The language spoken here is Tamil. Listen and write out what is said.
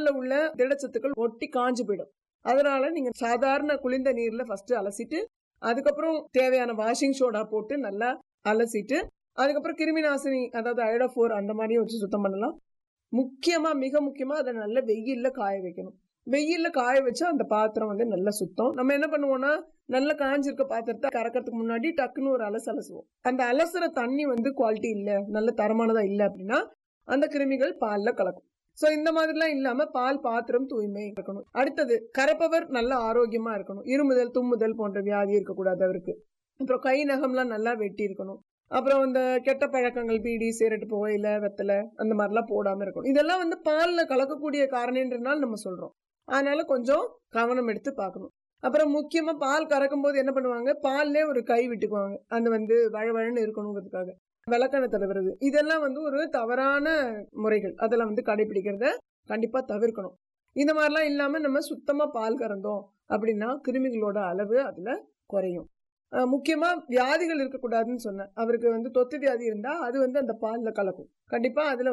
பால்ல உள்ள திடச்சத்துக்கள் ஒட்டி காஞ்சு போயிடும் அதனால நீங்க சாதாரண குளிர்ந்த நீர்ல ஃபர்ஸ்ட் அலசிட்டு அதுக்கப்புறம் தேவையான வாஷிங் சோடா போட்டு நல்லா அலசிட்டு அதுக்கப்புறம் கிருமி நாசினி அதாவது அயோடோஃபோர் அந்த மாதிரியும் வச்சு சுத்தம் பண்ணலாம் முக்கியமா மிக முக்கியமா அதை நல்ல வெயில்ல காய வைக்கணும் வெயில்ல காய வச்சா அந்த பாத்திரம் வந்து நல்ல சுத்தம் நம்ம என்ன பண்ணுவோம்னா நல்ல காஞ்சிருக்க பாத்திரத்தை கறக்கிறதுக்கு முன்னாடி டக்குன்னு ஒரு அலசு அலசுவோம் அந்த அலசுற தண்ணி வந்து குவாலிட்டி இல்ல நல்ல தரமானதா இல்ல அப்படின்னா அந்த கிருமிகள் பால்ல கலக்கும் சோ இந்த மாதிரிலாம் இல்லாம பால் பாத்திரம் தூய்மை இருக்கணும் அடுத்தது கறப்பவர் நல்ல ஆரோக்கியமா இருக்கணும் இருமுதல் தும்முதல் போன்ற வியாதி இருக்கக்கூடாது அவருக்கு அப்புறம் கை நகம்லாம் நல்லா வெட்டி இருக்கணும் அப்புறம் இந்த கெட்ட பழக்கங்கள் பீடி சிகரெட் புகையில வெத்தலை அந்த மாதிரிலாம் போடாம இருக்கணும் இதெல்லாம் வந்து பால்ல கலக்கக்கூடிய காரணன்றனால நம்ம சொல்றோம் அதனால கொஞ்சம் கவனம் எடுத்து பார்க்கணும் அப்புறம் முக்கியமா பால் கறக்கும் போது என்ன பண்ணுவாங்க பால்லே ஒரு கை விட்டுக்குவாங்க அந்த வந்து வழவழன்னு இருக்கணுங்கிறதுக்காக விளக்கணை தடவுறது இதெல்லாம் வந்து ஒரு தவறான முறைகள் அதெல்லாம் வந்து கடைபிடிக்கிறத கண்டிப்பா தவிர்க்கணும் இந்த மாதிரிலாம் இல்லாம நம்ம சுத்தமா பால் கறந்தோம் அப்படின்னா கிருமிகளோட அளவு அதுல குறையும் அஹ் முக்கியமா வியாதிகள் இருக்கக்கூடாதுன்னு சொன்னேன் அவருக்கு வந்து தொத்து வியாதி இருந்தா அது வந்து அந்த பால்ல கலக்கும் கண்டிப்பா அதுல